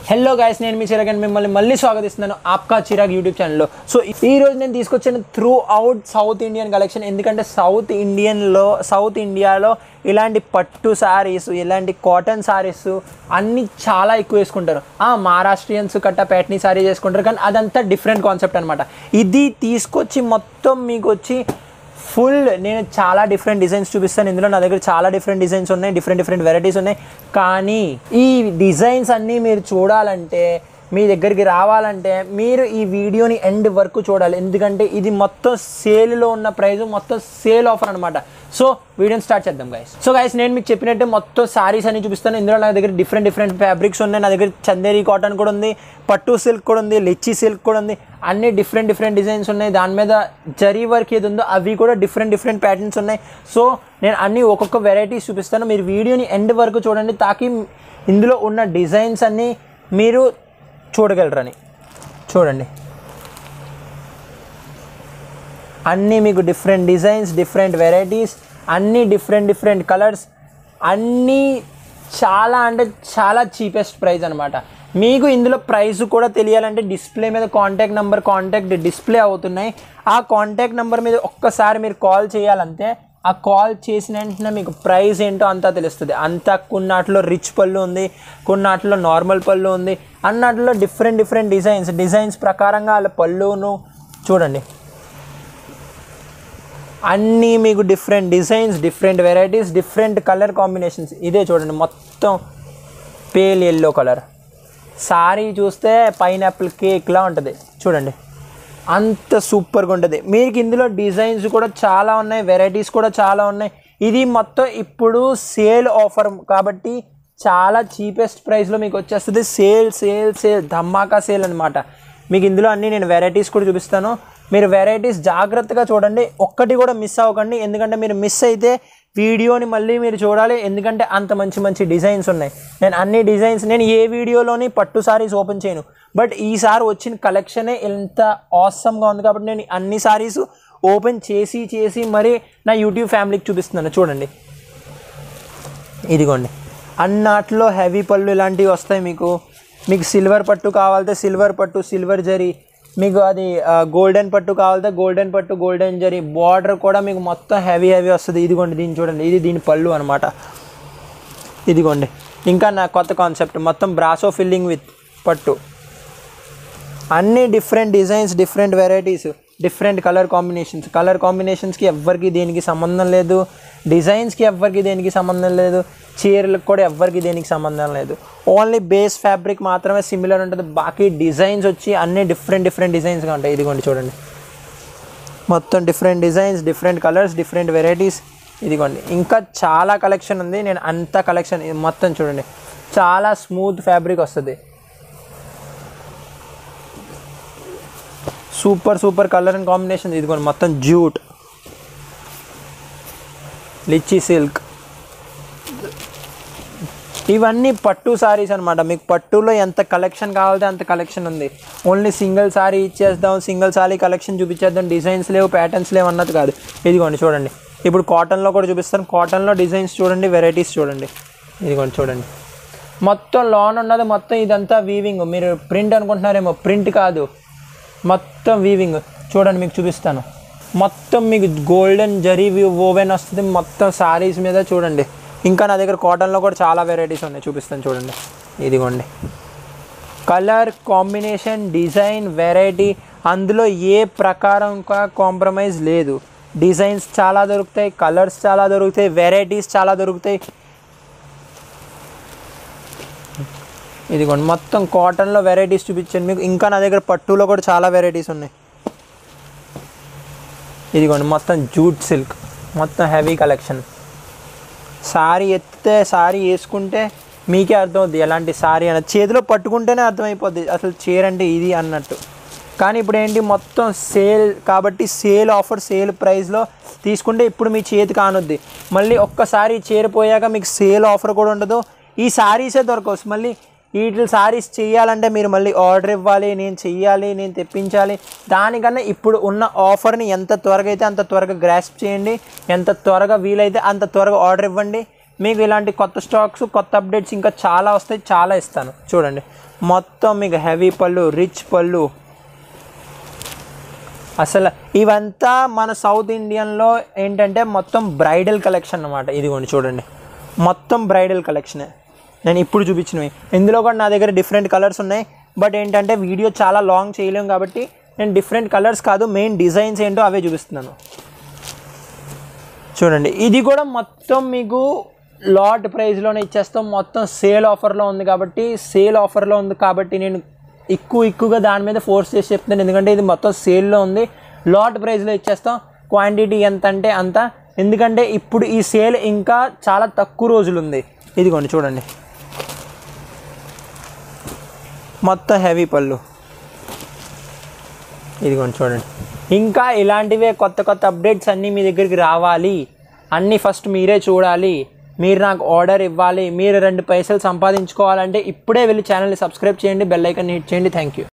hello guys నేను మీ చిరాగ్ మిమ్మల్ని మళ్ళీ స్వాగతిస్తున్నాను ఆప్కా చిరాగ్ యూట్యూబ్ ఛానల్లో సో ఈ రోజు నేను తీసుకొచ్చిన throughout South Indian collection ఎందుకంటే సౌత్ ఇండియన్లో సౌత్ ఇండియాలో ఇలాంటి పట్టు సారీస్ ఇలాంటి కాటన్ సారీస్ అన్నీ చాలా ఎక్కువ వేసుకుంటారు ఆ మహారాష్ట్రియన్స్ కట్ట ప్యాట్నీ సారీ చేసుకుంటారు కానీ అదంతా డిఫరెంట్ కాన్సెప్ట్ అనమాట ఇది తీసుకొచ్చి మొత్తం మీకు వచ్చి ఫుల్ నేను చాలా డిఫరెంట్ డిజైన్స్ చూపిస్తాను ఇందులో నా దగ్గర చాలా డిఫరెంట్ డిజైన్స్ ఉన్నాయి డిఫరెంట్ డిఫరెంట్ వెరైటీస్ ఉన్నాయి కానీ ఈ డిజైన్స్ అన్నీ మీరు చూడాలంటే మీ దగ్గరికి రావాలంటే మీరు ఈ వీడియోని ఎండ్ వరకు చూడాలి ఎందుకంటే ఇది మొత్తం సేల్లో ఉన్న ప్రైస్ మొత్తం సేల్ ఆఫర్ అనమాట సో వీడియోని స్టార్ట్ చేద్దాం గైస్ సో గైస్ నేను మీకు చెప్పినట్టే మొత్తం సారీస్ అన్ని చూపిస్తాను ఇందులో నా దగ్గర డిఫరెంట్ డిఫరెంట్ ఫ్యాబ్రిక్స్ ఉన్నాయి నా దగ్గర చందేరి కాటన్ కూడా ఉంది పట్టు సిల్క్ కూడా ఉంది లిచ్చి సిల్క్ కూడా ఉంది అన్ని డిఫరెంట్ డిఫరెంట్ డిజైన్స్ ఉన్నాయి దాని మీద జరీ వర్క్ ఏది ఉందో అవి కూడా డిఫరెంట్ డిఫరెంట్ ప్యాటర్న్స్ ఉన్నాయి సో నేను అన్ని ఒక్కొక్క వెరైటీస్ చూపిస్తాను మీరు వీడియోని ఎండ్ వరకు చూడండి తాకి ఇందులో ఉన్న డిజైన్స్ అన్నీ మీరు చూడగలరని చూడండి అన్నీ మీకు డిఫరెంట్ డిజైన్స్ డిఫరెంట్ వెరైటీస్ అన్నీ డిఫరెంట్ డిఫరెంట్ కలర్స్ అన్నీ చాలా అంటే చాలా చీపెస్ట్ ప్రైస్ అనమాట మీకు ఇందులో ప్రైస్ కూడా తెలియాలంటే డిస్ప్లే మీద కాంటాక్ట్ నెంబర్ కాంటాక్ట్ డిస్ప్లే అవుతున్నాయి ఆ కాంటాక్ట్ నెంబర్ మీద ఒక్కసారి మీరు కాల్ చేయాలంటే ఆ కాల్ చేసిన వెంటనే మీకు ప్రైస్ ఏంటో అంతా తెలుస్తుంది అంతా కొన్నాటిలో రిచ్ పళ్ళు ఉంది కొన్నాటిలో నార్మల్ పళ్ళు ఉంది అన్నట్లో డిఫరెంట్ డిఫరెంట్ డిజైన్స్ డిజైన్స్ ప్రకారంగా వాళ్ళ పళ్ళును చూడండి అన్నీ మీకు different designs different varieties different colour combinations ఇదే చూడండి మొత్తం పేల్ ఎల్లో కలర్ సారీ చూస్తే పైనాపిల్ కేక్లా ఉంటుంది చూడండి అంత సూపర్గా ఉంటుంది మీకు ఇందులో డిజైన్స్ కూడా చాలా ఉన్నాయి వెరైటీస్ కూడా చాలా ఉన్నాయి ఇది మొత్తం ఇప్పుడు సేల్ ఆఫర్ కాబట్టి చాలా చీపెస్ట్ ప్రైస్లో మీకు వచ్చేస్తుంది సేల్ సేల్ సేల్ ధమాకా సేల్ అనమాట మీకు ఇందులో అన్నీ నేను వెరైటీస్ కూడా చూపిస్తాను మీరు వెరైటీస్ జాగ్రత్తగా చూడండి ఒక్కటి కూడా మిస్ అవ్వకండి ఎందుకంటే మీరు మిస్ అయితే వీడియోని మళ్ళీ మీరు చూడాలి ఎందుకంటే అంత మంచి మంచి డిజైన్స్ ఉన్నాయి నేను అన్ని డిజైన్స్ నేను ఏ వీడియోలోని పట్టు సారీస్ ఓపెన్ చేయను బట్ ఈసారి వచ్చిన కలెక్షనే ఎంత ఆసమ్గా ఉంది కాబట్టి నేను అన్ని సారీస్ ఓపెన్ చేసి చేసి మరి నా యూట్యూబ్ ఫ్యామిలీకి చూపిస్తున్నాను చూడండి ఇదిగోండి అన్నాట్లో హెవీ పళ్ళు ఇలాంటివి వస్తాయి మీకు మీకు సిల్వర్ పట్టు కావాలంటే సిల్వర్ పట్టు సిల్వర్ జరీ మీకు అది గోల్డెన్ పట్టు కావాలంటే గోల్డెన్ పట్టు గోల్డెన్ జరీ బార్డర్ కూడా మీకు మొత్తం హెవీ హెవీ వస్తుంది ఇదిగోండి దీన్ని చూడండి ఇది దీని పళ్ళు అనమాట ఇదిగోండి ఇంకా నా కొత్త కాన్సెప్ట్ మొత్తం బ్రాసో ఫిల్లింగ్ విత్ పట్టు అన్ని different designs different varieties different colour combinations colour కాంబినేషన్స్కి ఎవ్వరికి దేనికి సంబంధం లేదు డిజైన్స్కి ఎవ్వరికి దేనికి సంబంధం లేదు చీరలకు కూడా ఎవ్వరికి దేనికి సంబంధం లేదు ఓన్లీ బేస్ ఫ్యాబ్రిక్ మాత్రమే సిమిలర్ ఉంటుంది బాకీ డిజైన్స్ వచ్చి అన్ని డిఫరెంట్ డిఫరెంట్ డిజైన్స్గా ఉంటాయి ఇదిగోండి చూడండి మొత్తం different designs different colours different varieties ఇదిగోండి ఇంకా చాలా కలెక్షన్ ఉంది నేను అంత కలెక్షన్ మొత్తం చూడండి చాలా స్మూత్ ఫ్యాబ్రిక్ వస్తుంది super super colour and combination ఇదిగోండి మొత్తం జూట్ లిచ్చి సిల్క్ ఇవన్నీ పట్టు సారీస్ అనమాట మీకు పట్టులో ఎంత కలెక్షన్ కావాలంటే అంత కలెక్షన్ ఉంది ఓన్లీ సింగిల్ సారీ ఇచ్చేద్దాం సింగిల్ సారీ కలెక్షన్ చూపించేద్దాం డిజైన్స్ లేవు ప్యాటర్న్స్ లేవు అన్నది కాదు ఇదిగోండి చూడండి ఇప్పుడు కాటన్లో కూడా చూపిస్తాను కాటన్లో డిజైన్స్ చూడండి వెరైటీస్ చూడండి ఇదిగోండి చూడండి మొత్తం లోన్ ఉన్నది మొత్తం ఇదంతా వీవింగ్ మీరు ప్రింట్ అనుకుంటున్నారేమో ప్రింట్ కాదు మొత్తం వీవింగ్ చూడండి మీకు చూపిస్తాను మొత్తం మీకు గోల్డెన్ జరీ ఓవెన్ వస్తుంది మొత్తం సారీస్ మీద చూడండి ఇంకా నా దగ్గర కాటన్లో కూడా చాలా వెరైటీస్ ఉన్నాయి చూపిస్తాను చూడండి ఇదిగోండి కలర్ కాంబినేషన్ డిజైన్ వెరైటీ అందులో ఏ ప్రకారం కాంప్రమైజ్ లేదు డిజైన్స్ చాలా దొరుకుతాయి కలర్స్ చాలా దొరుకుతాయి వెరైటీస్ చాలా దొరుకుతాయి ఇదిగోండి మొత్తం కాటన్లో వెరైటీస్ చూపించాను మీకు ఇంకా నా దగ్గర పట్టులో కూడా చాలా వెరైటీస్ ఉన్నాయి ఇదిగోండి మొత్తం జూట్ సిల్క్ మొత్తం హెవీ కలెక్షన్ సారీ ఎత్తితే సారీ వేసుకుంటే మీకే అర్థమవుద్ది ఎలాంటి సారీ అన్నది చేతిలో పట్టుకుంటేనే అర్థమైపోద్ది అసలు చీర అంటే ఇది అన్నట్టు కానీ ఇప్పుడు ఏంటి మొత్తం సేల్ కాబట్టి సేల్ ఆఫర్ సేల్ ప్రైస్లో తీసుకుంటే ఇప్పుడు మీ చేతి కానుద్ది మళ్ళీ ఒక్కసారి చేరిపోయాక మీకు సేల్ ఆఫర్ కూడా ఉండదు ఈ సారీసే దొరకవచ్చు మళ్ళీ వీటి సారీస్ చేయాలంటే మీరు మళ్ళీ ఆర్డర్ ఇవ్వాలి నేను చెయ్యాలి నేను తెప్పించాలి దానికన్నా ఇప్పుడు ఉన్న ఆఫర్ని ఎంత త్వరగా అయితే అంత త్వరగా గ్రాస్ప్ చేయండి ఎంత త్వరగా వీలైతే అంత త్వరగా ఆర్డర్ ఇవ్వండి మీకు ఇలాంటి కొత్త స్టాక్స్ కొత్త అప్డేట్స్ ఇంకా చాలా వస్తాయి చాలా ఇస్తాను చూడండి మొత్తం మీకు హెవీ పళ్ళు రిచ్ పళ్ళు అసలు ఇవంతా మన సౌత్ ఇండియన్లో ఏంటంటే మొత్తం బ్రైడల్ కలెక్షన్ అన్నమాట ఇదిగోండి చూడండి మొత్తం బ్రైడల్ కలెక్షనే నేను ఇప్పుడు చూపించినవి ఇందులో కూడా నా దగ్గర డిఫరెంట్ కలర్స్ ఉన్నాయి బట్ ఏంటంటే వీడియో చాలా లాంగ్ చేయలేము కాబట్టి నేను డిఫరెంట్ కలర్స్ కాదు మెయిన్ డిజైన్స్ ఏంటో అవే చూపిస్తున్నాను చూడండి ఇది కూడా మొత్తం మీకు లాట్ ప్రైస్లోనే ఇచ్చేస్తాం మొత్తం సేల్ ఆఫర్లో ఉంది కాబట్టి సేల్ ఆఫర్లో ఉంది కాబట్టి నేను ఎక్కువ ఎక్కువగా దాని మీద ఫోర్స్ చేసి చెప్తున్నాను ఎందుకంటే ఇది మొత్తం సేల్లో ఉంది లాట్ ప్రైస్లో ఇచ్చేస్తాం క్వాంటిటీ ఎంత అంటే అంత ఎందుకంటే ఇప్పుడు ఈ సేల్ ఇంకా చాలా తక్కువ రోజులు ఉంది ఇదిగోండి చూడండి మొత్తం హెవీ పళ్ళు ఇదిగోండి చూడండి ఇంకా ఇలాంటివే కొత్త కొత్త అప్డేట్స్ అన్నీ మీ దగ్గరికి రావాలి అన్నీ ఫస్ట్ మీరే చూడాలి మీరు నాకు ఆర్డర్ ఇవ్వాలి మీరు రెండు పైసలు సంపాదించుకోవాలంటే ఇప్పుడే వెళ్ళి ఛానల్ని సబ్స్క్రైబ్ చేయండి బెల్ ఐకాన్ హిట్ చేయండి థ్యాంక్ యూ